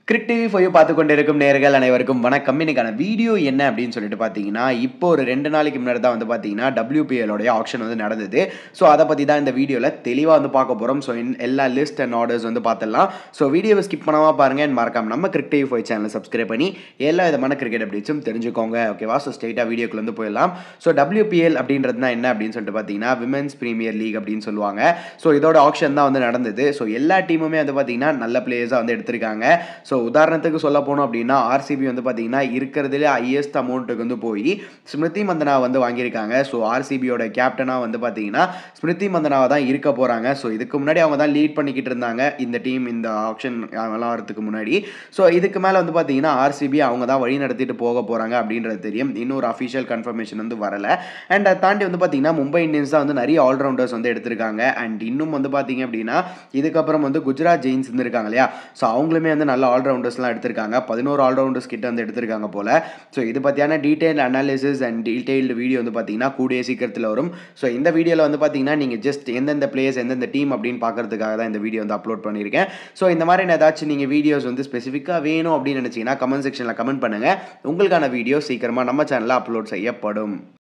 கிரிக் TV five பார்த்து கொண்டிருக்கும் நேர்கள் அனைவருக்கும் வணக்கம் இன்னைக்கான வீடியோ என்ன அப்படின்னு சொல்லிட்டு பார்த்தீங்கன்னா இப்போ ஒரு ரெண்டு நாளைக்கு முன்னாடி தான் வந்து பார்த்தீங்கன்னா டபிள்யூபிஎலோடைய ஆப்ஷன் வந்து நடந்தது ஸோ அதை பற்றி தான் இந்த வீடியோவில் தெளிவாக வந்து பார்க்க போகிறோம் ஸோ எல்லா லிஸ்ட் அண்ட் ஆர்டர்ஸ் வந்து பார்த்துடலாம் ஸோ வீடியோவை ஸ்கிப் பண்ணாமல் பாருங்க and மறக்காம நம்ம கிரிக் டிவி ஃபைவ் சேனலை சப்ஸ்கிரைப் பண்ணி எல்லா விதமான கிரிக்கெட் அப்டேட்ஸும் தெரிஞ்சுக்கோங்க ஓகேவா ஸோ ஸ்ட்ரெயிட்டாக வீடியோக்குள்ள வந்து போயிடலாம் ஸோ டபிள்யூபிஎல் அப்படின்றதுனா என்ன அப்படின்னு சொல்லிட்டு பார்த்தீங்கன்னா விமென்ஸ் பிரீமியர் லீக் அப்படின்னு சொல்லுவாங்க ஸோ இதோட ஆப்ஷன் தான் வந்து நடந்தது ஸோ எல்லா டீமுமே வந்து பார்த்தீங்கன்னா நல்ல பிளேயர்ஸாக வந்து எடுத்திருக்காங்க ஸோ உதாரணத்துக்கு சொல்ல போனோம் அப்படின்னா ஆர்சிபி வந்து பார்த்தீங்கன்னா இருக்கிறதுலே ஹையஸ்ட் அமௌண்ட்டுக்கு வந்து போய் ஸ்மிருதி மந்தனா வந்து வாங்கியிருக்காங்க ஸோ ஆர்சிபியோட கேப்டனாக வந்து பார்த்தீங்கன்னா ஸ்மிருதி மந்தனாவை தான் இருக்க போகிறாங்க ஸோ இதுக்கு முன்னாடி அவங்க தான் லீட் பண்ணிக்கிட்டு இருந்தாங்க இந்த டீம் இந்த ஆப்ஷன் விளாட்றதுக்கு முன்னாடி ஸோ இதுக்கு மேலே வந்து பார்த்தீங்கன்னா ஆர்சிபி அவங்க தான் வழி நடத்திட்டு போக போகிறாங்க அப்படின்றது தெரியும் இன்னொரு அஃபிஷியல் கன்ஃபர்மேஷன் வந்து வரல அண்ட் அதை தாண்டி வந்து பார்த்தீங்கன்னா மும்பை இந்தியன்ஸ் தான் வந்து நிறைய ஆல்ரவுண்டர்ஸ் வந்து எடுத்திருக்காங்க அண்ட் இன்னும் வந்து பார்த்தீங்க அப்படின்னா இதுக்கப்புறம் வந்து குஜராத் ஜெயின்ஸ் இருந்திருக்காங்க இல்லையா ஸோ அவங்களுமே வந்து நல்ல ஆல்ரவுண்டர்ஸ்லாம் எடுத்திருக்காங்க பதினோரு ஆல்ரவுண்டர்ஸ் கிட்ட வந்து எடுத்திருக்காங்க போல ஸோ இது பற்றியான detail analysis and detailed video வந்து பார்த்தீங்கன்னா கூடிய சீக்கிரத்தில் வரும் ஸோ இந்த வீடியோவில் வந்து பார்த்தீங்கன்னா நீங்கள் ஜஸ்ட் எந்தெந்த பிளேயர்ஸ் எந்தெந்த டீம் அப்படின்னு பார்க்கறதுக்காக தான் இந்த வீடியோ வந்து அப்லோட் பண்ணியிருக்கேன் ஸோ இந்த மாதிரி ஏதாச்சும் நீங்கள் வீடியோஸ் வந்து ஸ்பெசிஃபிக்காக வேணும் அப்படின்னு நினச்சிங்கன்னா கமெண்ட் செக்ஷனில் கமெண்ட் பண்ணுங்கள் உங்களுக்கான வீடியோ சீக்கிரமாக நம்ம சேனலில் அப்லோட் செய்யப்படும்